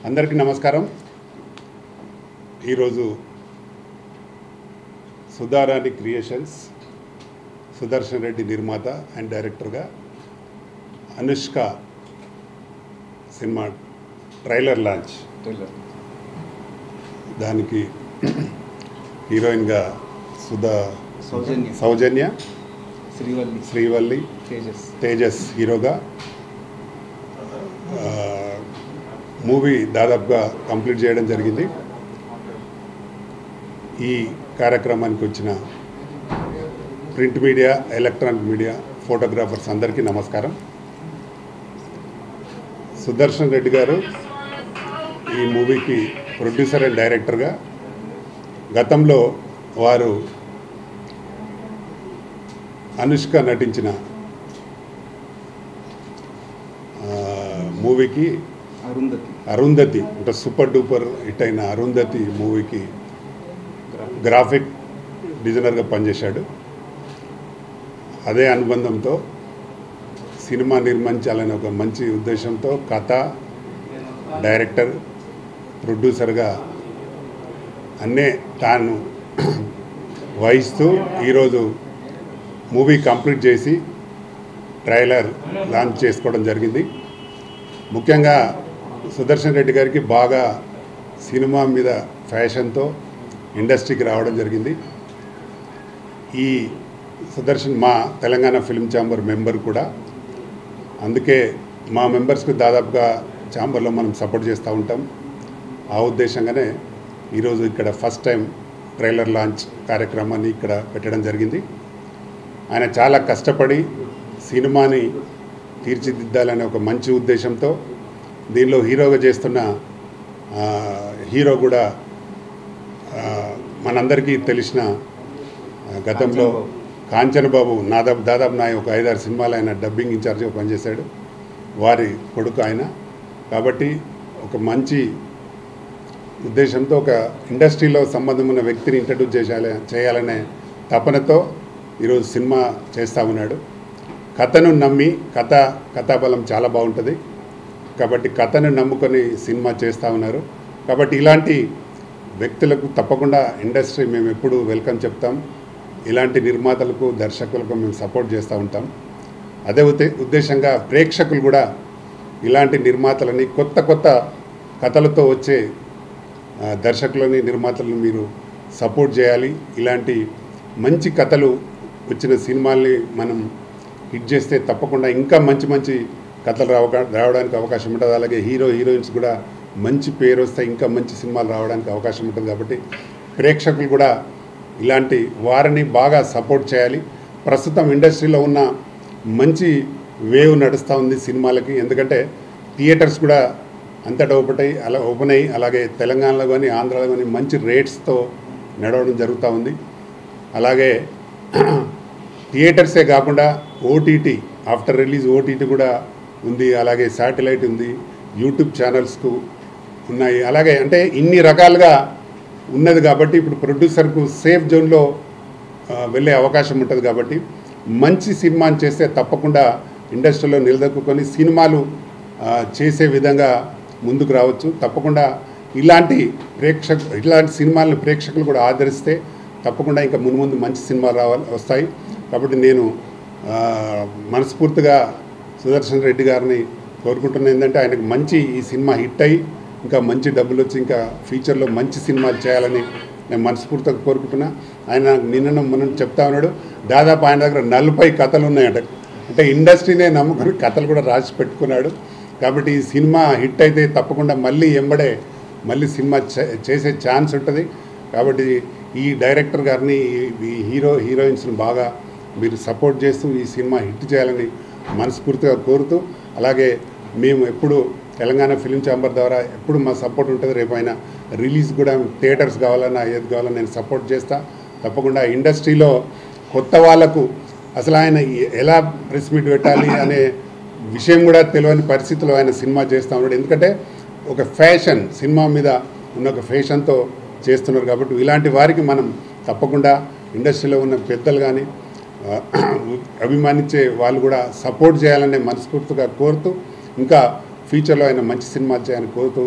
అందరికీ నమస్కారం ఈరోజు సుధారాణి క్రియేషన్స్ సుదర్శన్ రెడ్డి నిర్మాత అండ్ డైరెక్టర్గా Anushka cinema trailer launch trailer దానికి హీరోయిన్గా సుధా సౌజన్య సౌజన్య శ్రీవల్లి శ్రీవల్లి తేజస్ తేజస్ హీరోగా ఆ, మూవీ దాదాపుగా కంప్లీట్ చేయడం జరిగింది ఈ కార్యక్రమానికి వచ్చిన print media electronic media photographers అందరికీ నమస్కారం సుదర్శన్ రెడ్డి గారు ఈ మూవీకి ప్రొడ్యూసర్ అండ్ డైరెక్టర్గా గతంలో వారు అనుష్క నటించిన ఆ, మూవీకి అరుంధతి అరుంధతి అంటే సూపర్ డూపర్ హిట్ అయిన అరుంధతి మూవీకి గ్రాఫిక్ డిజైనర్గా పనిచేశాడు అదే అనుబంధంతో సినిమా నిర్మించాలనే ఒక మంచి ఉద్దేశంతో కథ డైరెక్టర్ ప్రొడ్యూసర్గా అన్నే తాను వహిస్తూ ఈరోజు మూవీ కంప్లీట్ చేసి ట్రైలర్ లాంచ్ చేసుకోవడం జరిగింది ముఖ్యంగా సుదర్శన్ రెడ్డి గారికి బాగా సినిమా మీద ఫ్యాషన్తో ఇండస్ట్రీకి రావడం జరిగింది ఈ సుదర్శన్ మా తెలంగాణ ఫిల్మ్ ఛాంబర్ మెంబర్ కూడా అందుకే మా మెంబర్స్కి దాదాపుగా ఛాంబర్లో మనం సపోర్ట్ చేస్తూ ఉంటాం ఆ ఉద్దేశంగానే ఈరోజు ఇక్కడ ఫస్ట్ టైం ట్రైలర్ లాంచ్ కార్యక్రమాన్ని ఇక్కడ పెట్టడం జరిగింది ఆయన చాలా కష్టపడి సినిమాని తీర్చిదిద్దాలనే ఒక మంచి ఉద్దేశంతో దీనిలో హీరోగా చేస్తున్న ఆ, హీరో కూడా ఆ, మనందరికీ తెలిసిన ఆ, గతంలో కాంచన్ బాబు నాదాపు దాదాపు నా ఒక ఐదారు సినిమాలు ఆయన డబ్బింగ్ ఇన్ఛార్జ్గా పనిచేశాడు వారి కొడుకు ఆయన కాబట్టి ఒక మంచి ఉద్దేశంతో ఒక ఇండస్ట్రీలో సంబంధం ఉన్న వ్యక్తిని ఇంట్రడ్యూస్ చేయాలి చేయాలనే తపనతో ఈరోజు సినిమా చేస్తూ ఉన్నాడు కథను నమ్మి కథ కథాబలం చాలా బాగుంటుంది కాబట్టి కథను నమ్ముకొని సినిమా చేస్తూ ఉన్నారు కాబట్టి ఇలాంటి వ్యక్తులకు తప్పకుండా ఇండస్ట్రీ మేము ఎప్పుడు వెల్కమ్ చెప్తాం ఇలాంటి నిర్మాతలకు దర్శకులకు మేము సపోర్ట్ చేస్తూ ఉంటాం అదే ఉద్దే ఉద్దేశంగా ప్రేక్షకులు కూడా ఇలాంటి నిర్మాతలని కొత్త కొత్త కథలతో వచ్చే ఆ, దర్శకులని నిర్మాతలను మీరు సపోర్ట్ చేయాలి ఇలాంటి మంచి కథలు వచ్చిన సినిమాల్ని మనం హిట్ చేస్తే తప్పకుండా ఇంకా మంచి మంచి కథలు రావ రావడానికి అవకాశం ఉంటుంది అలాగే హీరో హీరోయిన్స్ కూడా మంచి పేరు వస్తే ఇంకా మంచి సినిమాలు రావడానికి అవకాశం ఉంటుంది కాబట్టి ప్రేక్షకులు కూడా ఇలాంటి వారిని బాగా సపోర్ట్ చేయాలి ప్రస్తుతం ఇండస్ట్రీలో ఉన్న మంచి వేవ్ నడుస్తూ ఉంది సినిమాలకి ఎందుకంటే థియేటర్స్ కూడా అంతటా ఓపెన్ అయ్యి అలా ఓపెన్ అయ్యి అలాగే తెలంగాణలో కానీ ఆంధ్రాలో కానీ మంచి రేట్స్తో నడవడం జరుగుతూ ఉంది అలాగే థియేటర్సే కాకుండా ఓటీటీ ఆఫ్టర్ రిలీజ్ ఓటీటీ కూడా ఉంది అలాగే శాటిలైట్ ఉంది యూట్యూబ్ ఛానల్స్కు ఉన్నాయి అలాగే అంటే ఇన్ని రకాలుగా ఉన్నది కాబట్టి ఇప్పుడు ప్రొడ్యూసర్కు సేఫ్ జోన్లో ఆ, వెళ్ళే అవకాశం ఉంటుంది కాబట్టి మంచి సినిమాని చేస్తే తప్పకుండా ఇండస్ట్రీలో నిలదొక్కుని సినిమాలు ఆ, చేసే విధంగా ముందుకు రావచ్చు తప్పకుండా ఇలాంటి ప్రేక్షక ఇలాంటి సినిమాలను ప్రేక్షకులు కూడా ఆదరిస్తే తప్పకుండా ఇంకా ముందు ముందు మంచి సినిమాలు రావాలి వస్తాయి కాబట్టి నేను ఆ, మనస్ఫూర్తిగా సుదర్శన్ రెడ్డి గారిని కోరుకుంటున్నా ఏంటంటే ఆయనకు మంచి ఈ సినిమా హిట్ అయ్యి ఇంకా మంచి డబ్బులు వచ్చి ఇంకా ఫ్యూచర్లో మంచి సినిమాలు చేయాలని నేను మనస్ఫూర్తిగా కోరుకుంటున్నా ఆయన నాకు నిన్న మనం చెప్తా ఉన్నాడు దాదాపు ఆయన దగ్గర నలభై కథలు ఉన్నాయట అంటే ఇండస్ట్రీనే నమ్ముకుని కథలు కూడా రాసి పెట్టుకున్నాడు కాబట్టి ఈ సినిమా హిట్ అయితే తప్పకుండా మళ్ళీ ఎంబడే మళ్ళీ సినిమా చే- చేసే ఛాన్స్ ఉంటుంది కాబట్టి ఈ డైరెక్టర్ గారిని ఈ- ఈ హీరో హీరోయిన్స్ని బాగా మీరు సపోర్ట్ చేస్తూ ఈ సినిమా హిట్ చేయాలని మనస్ఫూర్తిగా కోరుతూ అలాగే మేము ఎప్పుడు తెలంగాణ ఫిలిం ఛాంబర్ ద్వారా ఎప్పుడు మా సపోర్ట్ ఉంటుంది రేపు ఆయన రిలీజ్ కూడా థియేటర్స్ కావాలన్నా ఏది కావాలన్నా నేను సపోర్ట్ చేస్తా తప్పకుండా ఇండస్ట్రీలో కొత్త వాళ్ళకు అసలు ఆయన ఎలా ప్రెస్ మీట్ పెట్టాలి అనే విషయం కూడా తెలియని పరిస్థితిలో ఆయన సినిమా చేస్తూ ఉన్నాడు ఎందుకంటే ఒక ఫ్యాషన్ సినిమా మీద ఉన్న ఒక ఫ్యాషన్తో చేస్తున్నారు కాబట్టి ఇలాంటి వారికి మనం తప్పకుండా ఇండస్ట్రీలో ఉన్న పెద్దలు కానీ ఆ, అభిమానించే వాళ్ళు కూడా సపోర్ట్ చేయాలనే మనస్ఫూర్తిగా కోరుతూ ఇంకా ఫ్యూచర్లో ఆయన మంచి సినిమాలు చేయాలని కోరుతూ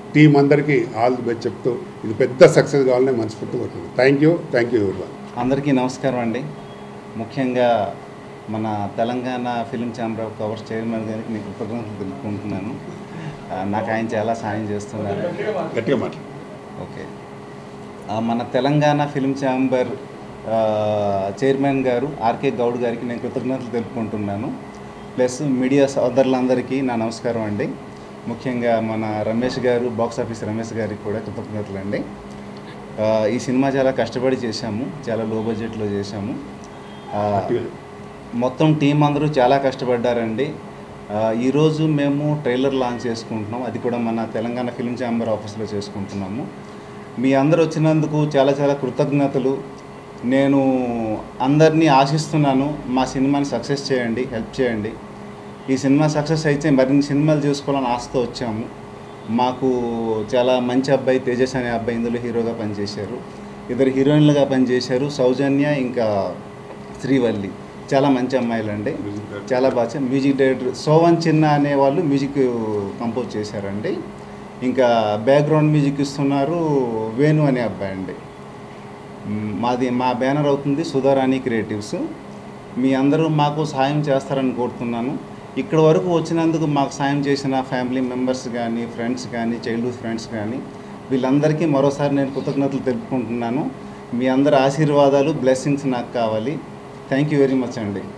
టీం అందరికీ ఆల్ ది బెస్ట్ చెప్తూ ఇది పెద్ద సక్సెస్ కావాలని మనస్ఫూర్తిగా కోరుతున్నాను థ్యాంక్ యూ థ్యాంక్ యూ ఎవరి అందరికీ నమస్కారం అండి ముఖ్యంగా మన Telangana film chamber of commerce chairman గారికి నేను కృతజ్ఞతలు తెలుపుకుంటున్నాను ఆ, నాకు ఆయన చాలా సాయం చేస్తున్నారు గట్టిగా మాట్లాడు ఓకే ఆ, మన తెలంగాణ ఫిలిం ఛాంబర్ ఆ, చైర్మన్ గారు ఆర్కే గౌడ్ గారికి నేను కృతజ్ఞతలు తెలుపుకుంటున్నాను ప్లస్ మీడియా సోదరులందరికీ నా నమస్కారం అండి ముఖ్యంగా మన రమేష్ గారు బాక్స్ ఆఫీస్ రమేష్ గారికి కూడా కృతజ్ఞతలు అండి ఆ, ఈ సినిమా చాలా కష్టపడి చేశాము చాలా లో బడ్జెట్లో చేశాము ఆ, మొత్తం టీం అందరూ చాలా కష్టపడ్డారండి ఆ, ఈరోజు మేము ట్రైలర్ లాంచ్ చేసుకుంటున్నాం అది కూడా మన తెలంగాణ ఫిలిం ఛాంబర్ ఆఫీస్లో చేసుకుంటున్నాము మీ అందరు వచ్చినందుకు చాలా చాలా కృతజ్ఞతలు నేను అందరినీ ఆశిస్తున్నాను మా సినిమాని సక్సెస్ చేయండి హెల్ప్ చేయండి ఈ సినిమా సక్సెస్ అయితే మరిన్ని సినిమాలు చేసుకోవాలని ఆశతో వచ్చాము మాకు చాలా మంచి అబ్బాయి తేజస్ అనే అబ్బాయి ఇందులో హీరోగా పనిచేశారు ఇద్దరు హీరోయిన్లుగా పనిచేశారు సౌజన్య ఇంకా శ్రీవల్లి చాలా మంచి అమ్మాయిలు అండి చాలా బాగా చే- మ్యూజిక్ డైరెక్టర్ సోవన్ చిన్న అనే వాళ్ళు మ్యూజిక్ కంపోజ్ చేశారండి ఇంకా బ్యాక్గ్రౌండ్ మ్యూజిక్ ఇస్తున్నారు వేణు అనే అబ్బాయి అండి మ్, మాది మా బ్యానర్ అవుతుంది సుధారాణి క్రియేటివ్స్ మీ అందరూ మాకు సహాయం చేస్తారని కోరుతున్నాను ఇక్కడ వరకు వచ్చినందుకు మాకు సాయం చేసిన ఫ్యామిలీ మెంబర్స్ కానీ ఫ్రెండ్స్ కానీ చైల్డ్హుడ్ ఫ్రెండ్స్ కానీ వీళ్ళందరికీ మరోసారి నేను కృతజ్ఞతలు తెలుపుకుంటున్నాను మీ అందరి ఆశీర్వాదాలు బ్లెస్సింగ్స్ నాకు కావాలి థ్యాంక్ యూ వెరీ మచ్ అండి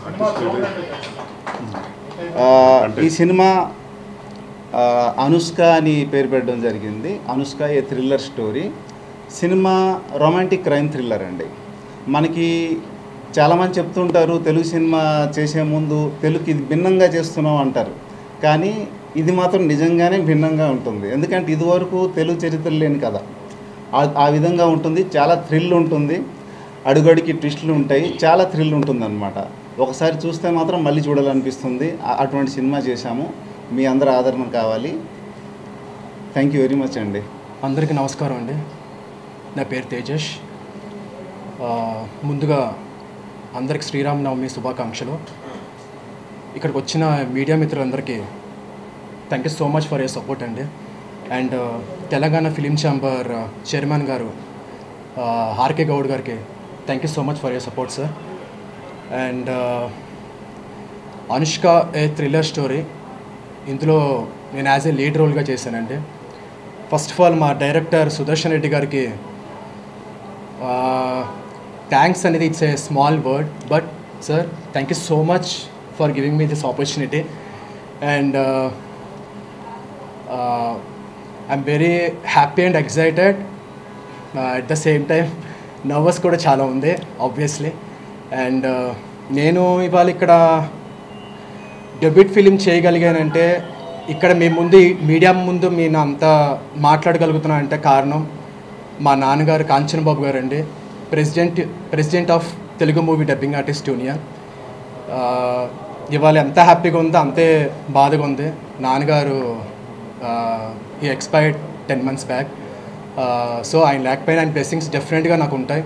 ఆ, ఈ సినిమా ఆ, అనుష్క అని పేరు పెట్టడం జరిగింది Anushka a thriller story cinema romantic crime thriller అండి మనకి చాలామంది చెప్తుంటారు తెలుగు సినిమా చేసే ముందు తెలుగు ఇది భిన్నంగా చేస్తున్నాం అంటారు కానీ ఇది మాత్రం నిజంగానే భిన్నంగా ఉంటుంది ఎందుకంటే ఇదివరకు తెలుగు చరిత్ర లేని కథ ఆ- ఆ విధంగా ఉంటుంది చాలా థ్రిల్ ఉంటుంది అడుగడికి ట్విస్టులు ఉంటాయి చాలా థ్రిల్ ఉంటుంది అనమాట ఒకసారి చూస్తే మాత్రం మళ్ళీ చూడాలనిపిస్తుంది ఆ- అటువంటి సినిమా చేశాము మీ అందరి ఆదరణ కావాలి థ్యాంక్ యూ వెరీ మచ్ అండి అందరికీ నమస్కారం అండి నా పేరు తేజస్ ఆ, ముందుగా అందరికి శ్రీరామనవమి శుభాకాంక్షలు ఇక్కడికి వచ్చిన మీడియా మిత్రులందరికీ thank you so much for your support అండి and Telangana film chamber chairman గారు ఆర్కే గౌడ్ గారికి thank you so much for your support sir and Anushka a thriller story ఇందులో నేను యాజ్ ఏ లీడ్ రోల్గా చేశానండి ఫస్ట్ ఆఫ్ ఆల్ మా డైరెక్టర్ సుదర్శన్ రెడ్డి గారికి థ్యాంక్స్ అనేది it's a small word but sir thank you so much for giving me this opportunity and I'm very happy and excited at the same time nervous కూడా చాలా ఉంది obviously and నేను ఇవాళ ఇక్కడ debut film చేయగలిగానంటే ఇక్కడ మీ ముందు media ముందు నేను అంత మాట్లాడగలుగుతున్నా అంటే కారణం మా నాన్నగారు కాంచన్ బాబు గారు అండి president president of Telugu movie dubbing artist union ఆ, ఇవాళ ఎంత హ్యాపీగా ఉందో అంతే బాధగా ఉంది నాన్నగారు ఈ expired ten months back so ఆయన లేకపోయినా ఆయన బ్లెస్సింగ్స్ డెఫినెట్గా నాకు ఉంటాయి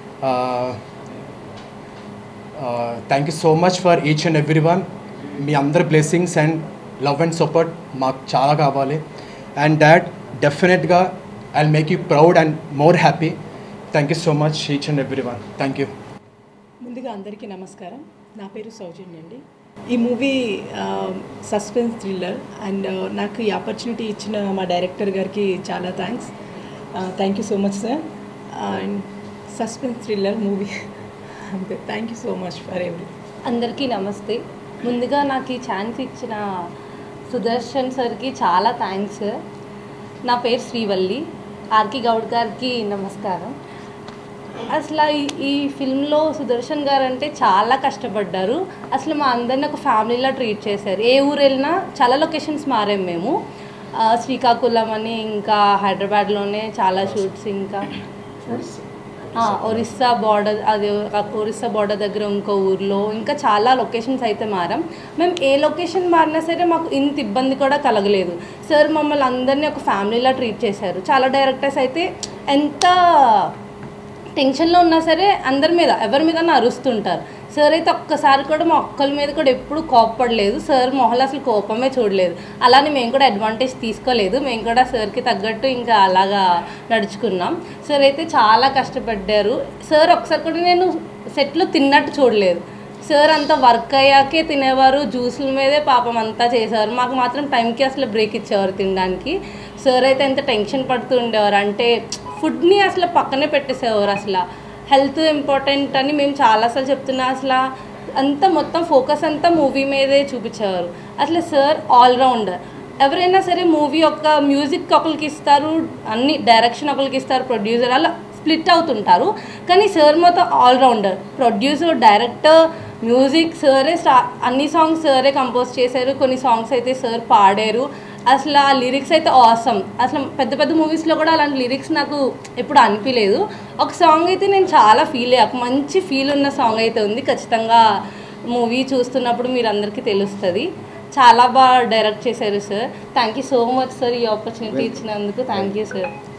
thank you so much for each and every one మీ అందరి blessings and love and support మాకు చాలా కావాలి అండ్ దాట్ డెఫినెట్గా I make you proud and more happy thank you so much each and every one thank you ముందుగా అందరికీ నమస్కారం నా పేరు సౌజన్య అండి ఈ మూవీ సస్పెన్స్ థ్రిల్లర్ అండ్ నాకు ఈ ఆపర్చునిటీ ఇచ్చిన మా డైరెక్టర్ గారికి చాలా thanks thank you so much sir and suspense thriller movie అంతే thank you so much for every అందరికీ నమస్తే ముందుగా నాకు ఈ ఛాన్స్ ఇచ్చిన సుదర్శన్ సార్కి చాలా థ్యాంక్స్ నా పేరు శ్రీవల్లి ఆర్కి గౌడ్ గారికి నమస్కారం అసలు ఈ- ఈ ఫిల్మ్లో సుదర్శన్ గారు అంటే చాలా కష్టపడ్డారు అసలు మా అందరిని ఒక ఫ్యామిలీలా ట్రీట్ చేశారు ఏ ఊరు వెళ్ళినా చాలా లొకేషన్స్ మారాం మేము ఆ, శ్రీకాకుళం అని ఇంకా హైదరాబాద్లోనే చాలా షూట్స్ ఇంకా ఆ, ఒరిస్సా బార్డర్ అది ఆ ఒరిస్సా బార్డర్ దగ్గర ఇంకో ఊర్లో ఇంకా చాలా లొకేషన్స్ అయితే మారాం మేము ఏ లొకేషన్ మారినా సరే మాకు ఇంత ఇబ్బంది కూడా కలగలేదు సార్ మమ్మల్ని అందరినీ ఒక ఫ్యామిలీలా ట్రీట్ చేశారు చాలా డైరెక్టర్స్ అయితే ఎంత టెన్షన్లో ఉన్నా సరే అందరి మీద ఎవరి మీద అరుస్తుంటారు సార్ అయితే ఒక్కసారి కూడా మా ఒక్కరి మీద కూడా ఎప్పుడు కోపపడలేదు సార్ మొహల్ అసలు కోపమే చూడలేదు అలానే మేము కూడా అడ్వాంటేజ్ తీసుకోలేదు మేము కూడా సార్కి తగ్గట్టు ఇంకా అలాగా నడుచుకున్నాం సార్ అయితే చాలా కష్టపడ్డారు సార్ ఒకసారి కూడా నేను సెట్లో తిన్నట్టు చూడలేదు సార్ అంతా వర్క్ అయ్యాకే తినేవారు జ్యూసుల మీదే పాపం అంతా చేసేవారు మాకు మాత్రం టైంకి అసలు బ్రేక్ ఇచ్చేవారు తినడానికి సార్ అయితే ఎంత టెన్షన్ పడుతూ ఉండేవారు అంటే ఫుడ్ని అసలు పక్కనే పెట్టేసేవారు అసలు హెల్త్ ఇంపార్టెంట్ అని మేము చాలాసార్లు చెప్తున్నా అసలు అంతా మొత్తం ఫోకస్ అంతా మూవీ మీదే చూపించేవారు అసలు సార్ ఆల్రౌండర్ ఎవరైనా సరే మూవీ యొక్క మ్యూజిక్ ఒకరికి ఇస్తారు అన్ని డైరెక్షన్ ఒకరికి ఇస్తారు ప్రొడ్యూసర్ అలా స్ప్లిట్ అవుతుంటారు కానీ సార్ మొత్తం ఆల్రౌండర్ ప్రొడ్యూసర్ డైరెక్టర్ మ్యూజిక్ సరే స్టా అన్ని సాంగ్స్ సరే కంపోజ్ చేశారు కొన్ని సాంగ్స్ అయితే సార్ పాడారు అసలు ఆ లిరిక్స్ అయితే ఆసమ్ అసలు పెద్ద పెద్ద మూవీస్లో కూడా అలాంటి లిరిక్స్ నాకు ఎప్పుడు అనిపించలేదు ఒక సాంగ్ అయితే నేను చాలా ఫీల్ అయ్యా ఒక మంచి ఫీల్ ఉన్న సాంగ్ అయితే ఉంది ఖచ్చితంగా మూవీ చూస్తున్నప్పుడు మీరు అందరికీ తెలుస్తుంది చాలా బాగా డైరెక్ట్ చేశారు sir thank you so much sir ఈ ఆపర్చునిటీ ఇచ్చినందుకు థ్యాంక్ యూ సార్